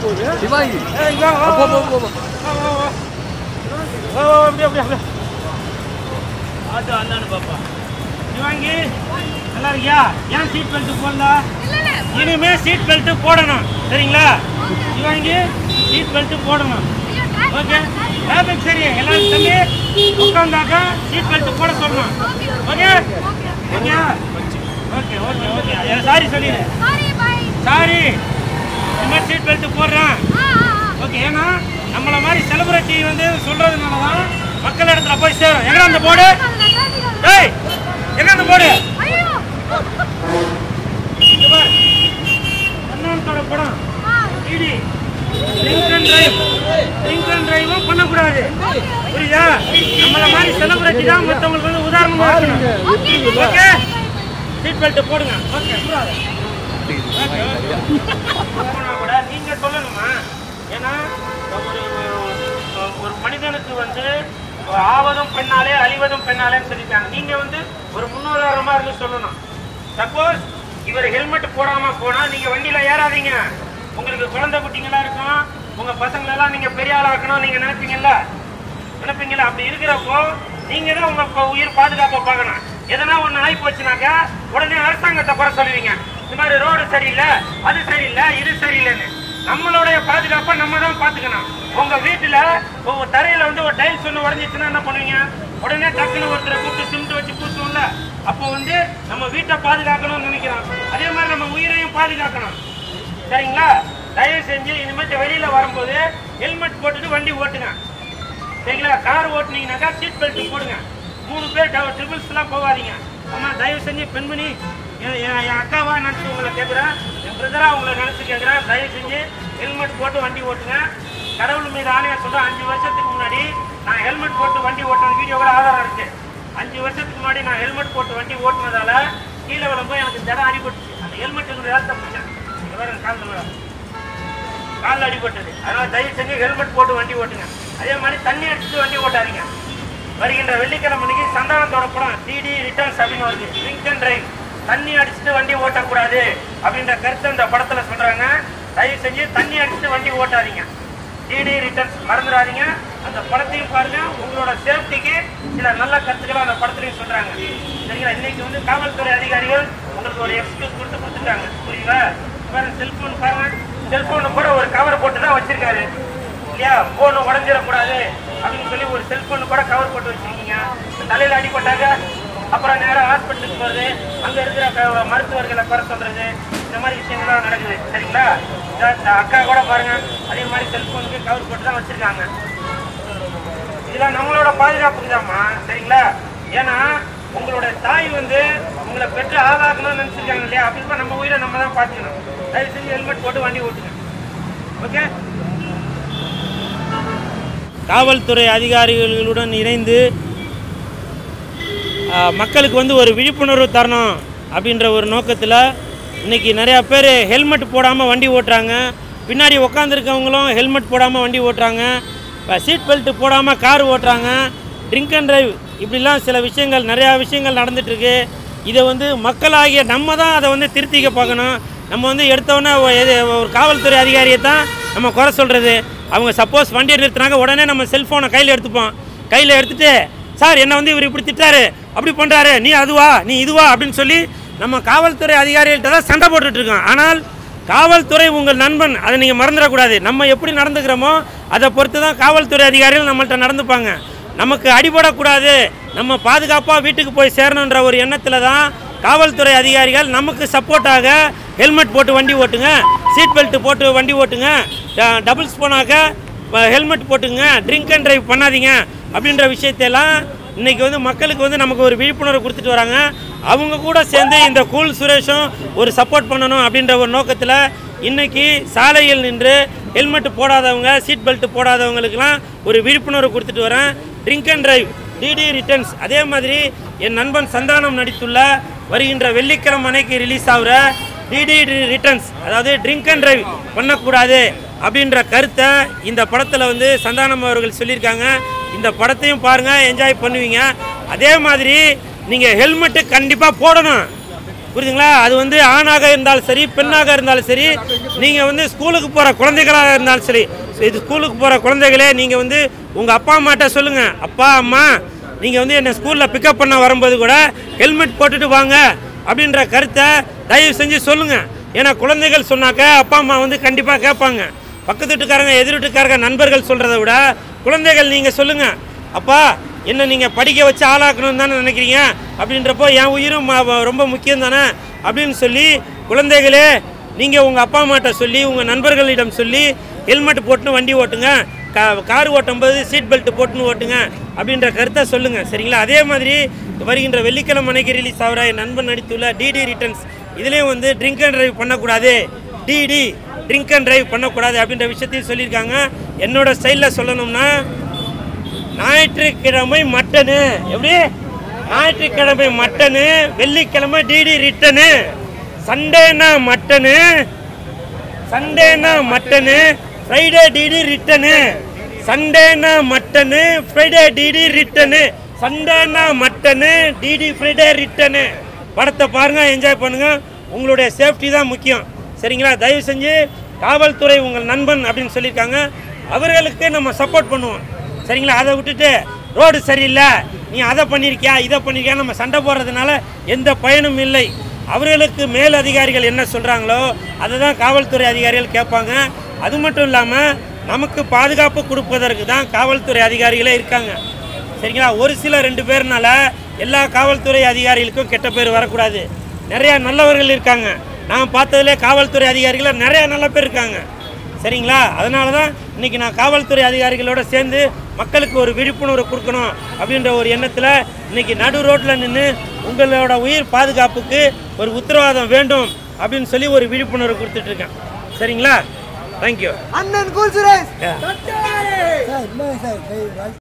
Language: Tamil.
சிவாங்கி ஏய், இங்க வா, போ வா, போ வா. போ போ. வா, வா, வா. வா, வா, அப்படியே, அப்படியே, அப்படியே. ஆட்டோ அந்தாண்டு பாப்பா சிவாங்கி நல்லா இருக்கியா ஏன் சீட் பெல்ட் போடல இனிமே சீட் பெல்ட் போடணும் சரிங்களா சிவாங்கி சீட் பெல்ட் போடணும் ஓகே டிராபிக் சரி எல்லாரும் தம்பி உட்காந்தாக்கா சீட் பெல்ட் போட சொல்லணும் okay okay okay okay okay sorry சொல்லிடு சாரி இனிமேல் சீட் பெல்ட் போடுறேன் ஓகே ஏன்னா நம்மள மாதிரி செலிபிரிட்டி வந்து சொல்றதுனால தான் மக்கள் இடத்துல போய் சேரும் எங்க அந்த போர்டு டேய் எங்க அந்த போர்டு இங்க பாரு கண்ணாந்தோட படம் DD drink and drive drink and டிரைவும் பண்ணக்கூடாது புரியுதா நம்மள மாதிரி செலிபிரிட்டி தான் மற்றவங்களுக்கு வந்து உதாரணமா இருக்கணும் ஓகே சீட் பெல்ட் போடுங்க ஓகே போனா கூட நீங்க சொல்லணுமா ஏன்னா ஒரு ஒரு மனிதனுக்கு வந்து ஆவதும் பெண்ணாலே அழிவதும் பெண்ணாலேன்னு சொல்லிட்டாங்க நீங்க வந்து ஒரு முன்னுதாரணமா இருந்து சொல்லணும் சப்போஸ் இவர் ஹெல்மெட் போடாம போனா நீங்க வண்டியில ஏறாதீங்க உங்களுக்கு குழந்தை குட்டிங்களா இருக்கும் உங்க பசங்களெல்லாம் நீங்க பெரிய ஆளாக்கணும் நீங்க நினைப்பீங்கல்ல நினைப்பீங்களா அப்படி இருக்கிறப்போ நீங்க தான் உங்க ப- உயிர் பாதுகாப்பை பார்க்கணும் எதனா ஒண்ணு ஆகி போச்சுனாக்கா உடனே அரசாங்கத்தை குறை சொல்லுவீங்க இந்த மாதிரி ரோடு சரியில்லை அது சரியில்லை இது சரியில்லைன்னு நம்மளுடைய பாதுகாப்பை நம்ம தான் பாத்துக்கணும் உங்க வீட்டுல உங்க தரையில வந்து ஒரு டைல்ஸ் ஒண்ணு உடஞ்சிச்சுன்னா என்ன பண்ணுவீங்க உடனே டக்குன்னு ஒருத்தரை கூப்பிட்டு சிமெண்ட் வச்சு பூசுவோம்ல அப்போ வந்து நம்ம வீட்டை பாதுகாக்கணும்னு நினைக்கிறோம் அதே மாதிரி நம்ம உயிரையும் பாதுகாக்கணும் சரிங்களா தயவு செஞ்சு இனிமேட்டு வெளியில வரும்போது ஹெல்மெட் போட்டுட்டு வண்டி ஓட்டுங்க சரிங்களா கார் ஓட்டுனீங்கனாக்கா சீட் பெல்ட் போடுங்க மூணு பேர் ட்ரிபிள்ஸ் எல்லாம் போகாதீங்க அம்மா தயவு செஞ்சு பெண்மணி என் என் என் அக்காவா நினச்சி உங்களை கேட்குறேன் என் பிரதரா உங்களை நினச்சி கேட்குறேன் தயவு செஞ்சு ஹெல்மெட் போட்டு வண்டி ஓட்டுங்க கடவுள் மீது ஆணையா சொல்றேன் அஞ்சு வருஷத்துக்கு முன்னாடி நான் ஹெல்மெட் போட்டு வண்டி ஓட்டின வீடியோ கூட ஆதாரம் இருக்கு அஞ்சு வருஷத்துக்கு முன்னாடி நான் ஹெல்மெட் போட்டு வண்டி ஓட்டுனதால கீழே விழும்போது எனக்கு ஜடம் அடிபட்டுச்சு அந்த ஹெல்மெட்டுக்கு வேலை தப்பிச்சேன் இங்க பாருங்க காலில் மேடம் காலில் அடிபட்டது அதனால தயவு செஞ்சு ஹெல்மெட் போட்டு வண்டி ஓட்டுங்க அதே மாதிரி தண்ணி அடிச்சுட்டு வண்டி ஓட்டாதீங்க வருகின்ற வெள்ளிக்கிழமை அன்னைக்கு சந்தானத்தோட படம் டிடி ரிட்டர்ன்ஸ் அப்படின்னு வருது ட்ரிங்க் அண்ட் டிரைவ் தண்ணி அடிச்சுட்டு வண்டி ஓட்டக்கூடாது அப்படின்ற கருத்து இந்த படத்துல சொல்றாங்க தயவு செஞ்சு தண்ணி அடிச்சுட்டு வண்டி ஓட்டாதீங்க டிடி ரிட்டர்ன்ஸ் மறந்துடாதீங்க அந்த படத்தையும் பாருங்க உங்களோட சேஃப்டிக்கு சில நல்ல கருத்துக்களை அந்த படத்துலையும் சொல்றாங்க சரிங்களா இன்னைக்கு வந்து காவல்துறை அதிகாரிகள் உங்களுக்கு ஒரு எக்ஸ்கியூஸ் கொடுத்து கொடுத்துட்டாங்க புரியுதா பாருங்க செல்போன் பாருங்க செல்போனு கூட ஒரு கவர் போட்டு தான் வச்சிருக்காரு இல்லையா போன் உடஞ்சிடக்கூடாது அப்படின்னு சொல்லி ஒரு செல்போனு கூட கவர் போட்டு வச்சிருக்கீங்க தலையில அடிபட்டாங்க அப்புறம் நேரா ஹாஸ்பிட்டலுக்கு போறது அங்க இருக்கிற க- மருத்துவர்களை குறை சொல்றது இந்த மாதிரி விஷயங்கள்லாம் நடக்குது சரிங்களா இதா இந்த அக்கா கூட பாருங்க அதே மாதிரி செல்போனுக்கு கவர் போட்டு தான் வச்சிருக்காங்க இதெல்லாம் நம்மளோட பாதுகாப்புக்கு தான்மா சரிங்களா ஏன்னா உங்களோட தாய் வந்து உங்களை பெற்று ஆளாக்கணும்னு நினைச்சிருக்காங்க இல்லையா அப்படி நம்ம உயிரை நம்ம தான் பார்த்துக்கணும் தயவு செஞ்சு ஹெல்மெட் போட்டு வண்டி ஓட்டுங்க ஓகே காவல்துறை அதிகாரிகளுடன் இணைந்து ஆ, மக்களுக்கு வந்து ஒரு விழிப்புணர்வு தரணும் அப்படின்ற ஒரு நோக்கத்தில் இன்னைக்கு நிறையா பேர் ஹெல்மெட் போடாமல் வண்டி ஓட்டுறாங்க பின்னாடி உக்காந்துருக்கவங்களும் ஹெல்மெட் போடாமல் வண்டி ஓட்டுறாங்க இப்போ சீட் பெல்ட் போடாமல் கார் ஓட்டுறாங்க ட்ரிங்க் அண்ட் டிரைவ் இப்படிலாம் சில விஷயங்கள் நிறையா விஷயங்கள் நடந்துட்டுருக்கு இதை வந்து மக்களாகிய நம்ம தான் அதை வந்து திருத்திக்க பார்க்கணும் நம்ம வந்து எடுத்தோன்னே ஒ- எது ஒரு காவல்துறை அதிகாரியை தான் நம்ம குறை சொல்கிறது அவங்க சப்போஸ் வண்டியை நிறுத்துனாங்க உடனே நம்ம செல்ஃபோனை கையில் எடுத்துப்போம் கையில் எடுத்துட்டு சார் என்னை வந்து இவர் இப்படி திட்டாரு அப்படி பண்ணுறாரு நீ அதுவா நீ இதுவா அப்படின்னு சொல்லி நம்ம காவல்துறை அதிகாரிகள்கிட்ட தான் சண்டை போட்டுட்டு இருக்கோம் ஆனால் காவல்துறை உங்கள் நண்பன் அதை நீங்கள் மறந்துடக்கூடாது நம்ம எப்படி நடந்துக்கிறோமோ அதை பொறுத்து தான் காவல்துறை அதிகாரிகள் நம்மள்ட்ட நடந்துப்பாங்க நமக்கு அடிபடக்கூடாது நம்ம பாதுகாப்பாக வீட்டுக்கு போய் சேரணுன்ற ஒரு எண்ணத்தில் தான் காவல்துறை அதிகாரிகள் நமக்கு சப்போர்ட்டாக ஹெல்மெட் போட்டு வண்டி ஓட்டுங்க சீட் பெல்ட் போட்டு வண்டி ஓட்டுங்க ட- டபுள்ஸ் போனாக்க ஹெல்மெட் போட்டுங்க ட்ரிங்க் அண்ட் டிரைவ் பண்ணாதீங்க அப்படின்ற விஷயத்தையெல்லாம் இன்னைக்கு வந்து மக்களுக்கு வந்து நமக்கு ஒரு விழிப்புணர்வு கொடுத்துட்டு வராங்க அவங்க கூட சேர்ந்து இந்த கூல் சுரேஷும் ஒரு சப்போர்ட் பண்ணணும் அப்படின்ற ஒரு நோக்கத்தில் இன்னைக்கு சாலையில் நின்று ஹெல்மெட் போடாதவங்க சீட் பெல்ட் போடாதவங்களுக்கெல்லாம் ஒரு விழிப்புணர்வு கொடுத்துட்டு வரேன் drink and drive DD returns அதே மாதிரி என் நண்பன் சந்தானம் நடித்துள்ள வருகின்ற வெள்ளிக்கிழமை அன்னைக்கு ரிலீஸ் ஆகுற டிடி ரிட்டர்ன்ஸ் அதாவது ட்ரிங்க் அண்ட் டிரைவ் பண்ணக்கூடாது அப்படின்ற கருத்தை இந்த படத்தில் வந்து சந்தானம் அவர்கள் சொல்லியிருக்காங்க இந்த படத்தையும் பாருங்கள் என்ஜாய் பண்ணுவீங்க அதே மாதிரி நீங்கள் ஹெல்மெட்டு கண்டிப்பாக போடணும் புரியுதுங்களா அது வந்து ஆணாக இருந்தாலும் சரி பெண்ணாக இருந்தாலும் சரி நீங்கள் வந்து ஸ்கூலுக்கு போகிற குழந்தைகளாக இருந்தாலும் சரி இது ஸ்கூலுக்கு போகிற குழந்தைகளே நீங்கள் வந்து உங்கள் அப்பா அம்மாட்ட சொல்லுங்கள் அப்பா அம்மா நீங்கள் வந்து என்னை ஸ்கூலில் பிக்கப் பண்ண வரும்போது கூட ஹெல்மெட் போட்டுட்டு வாங்க அப்படின்ற கருத்தை தயவு செஞ்சு சொல்லுங்கள் ஏன்னா குழந்தைகள் சொன்னாக்க அப்பா அம்மா வந்து கண்டிப்பாக கேட்பாங்க பக்கத்து வீட்டுக்காரங்க எதிர் வீட்டுக்காரங்க நண்பர்கள் சொல்கிறத விட குழந்தைகள் நீங்கள் சொல்லுங்கள் அப்பா என்ன நீங்கள் படிக்க வச்சு ஆளாக்கணும்னு தானே நினைக்கிறீங்க அப்படின்றப்போ என் உயிரும் ம- ரொம்ப முக்கியம் தானே அப்படின்னு சொல்லி குழந்தைகளே நீங்கள் உங்கள் அப்பா அம்மாட்ட சொல்லி உங்கள் நண்பர்களிடம் சொல்லி ஹெல்மெட் போட்டுன்னு வண்டி ஓட்டுங்க கா கார் ஓட்டும்போது சீட் பெல்ட் போட்டுன்னு ஓட்டுங்க அப்படின்ற கருத்தை சொல்லுங்கள் சரிங்களா அதே மாதிரி வருகின்ற வெள்ளிக்கிழமை அன்னைக்கு ரிலீஸ் ஆகிற என் நண்பன் நடித்துள்ள டிடி ரிட்டர்ன்ஸ் இதுலேயும் வந்து ட்ரிங்க் அண்ட் டிரைவ் பண்ணக்கூடாது டிடி ட்ரிங்க் அண்ட் டிரைவ் பண்ணக்கூடாது அப்படின்ற விஷயத்தையும் சொல்லியிருக்காங்க என்னோட ஸ்டைலில் சொல்லணும்னா ஞாயிற்றுக்கிழமை மட்டனு எப்படி ஞாயிற்றுக்கிழமை மட்டனு வெள்ளிக்கிழமை டிடி ரிட்டனு சண்டேனா மட்டனு சண்டேனா மட்டனு ஃப்ரைடே டிடி ரிட்டனு சண்டேனா மட்டனு ஃப்ரைடே டிடி ரிட்டனு சண்டேனா மட்டனு டிடி ஃப்ரைடே ரிட்டனு படத்தை பாருங்க என்ஜாய் பண்ணுங்க உங்களுடைய சேஃப்டி தான் முக்கியம் சரிங்களா தயவு செஞ்சு காவல்துறை உங்கள் நண்பன் அப்படின்னு சொல்லியிருக்காங்க அவர்களுக்கு நம்ம சப்போர்ட் பண்ணுவோம் சரிங்களா அதை விட்டுட்டு ரோடு சரியில்லை நீ அதை பண்ணியிருக்கியா இதை பண்ணியிருக்கியா நம்ம சண்டை போடுறதுனால எந்த பயனும் இல்லை அவர்களுக்கு மேல் அதிகாரிகள் என்ன சொல்கிறாங்களோ அதை தான் காவல்துறை அதிகாரிகள் கேட்பாங்க அது மட்டும் இல்லாமல் நமக்கு பாதுகாப்பு கொடுப்பதற்கு தான் காவல்துறை அதிகாரிகளே இருக்காங்க சரிங்களா ஒரு சில ரெண்டு பேர்னால எல்லா காவல்துறை அதிகாரிகளுக்கும் கெட்ட பேர் வரக்கூடாது நிறைய நல்லவர்கள் இருக்காங்க நான் பார்த்ததுல காவல்துறை அதிகாரிகள் நிறைய நல்ல பேர் இருக்காங்க சரிங்களா அதனால தான் இன்னைக்கு நான் காவல்துறை அதிகாரிகளோட சேர்ந்து மக்களுக்கு ஒரு விழிப்புணர்வு கொடுக்கணும் அப்படின்ற ஒரு எண்ணத்தில் இன்னைக்கு நடு ரோட்டில் நின்று உங்களோட உயிர் பாதுகாப்புக்கு ஒரு உத்தரவாதம் வேண்டும் அப்படின்னு சொல்லி ஒரு விழிப்புணர்வு கொடுத்துட்டு இருக்கேன் சரிங்களா தேங்க்யூ அண்ணன் கூல் சுரேஷ் Yeah. சார் இல்லை சார்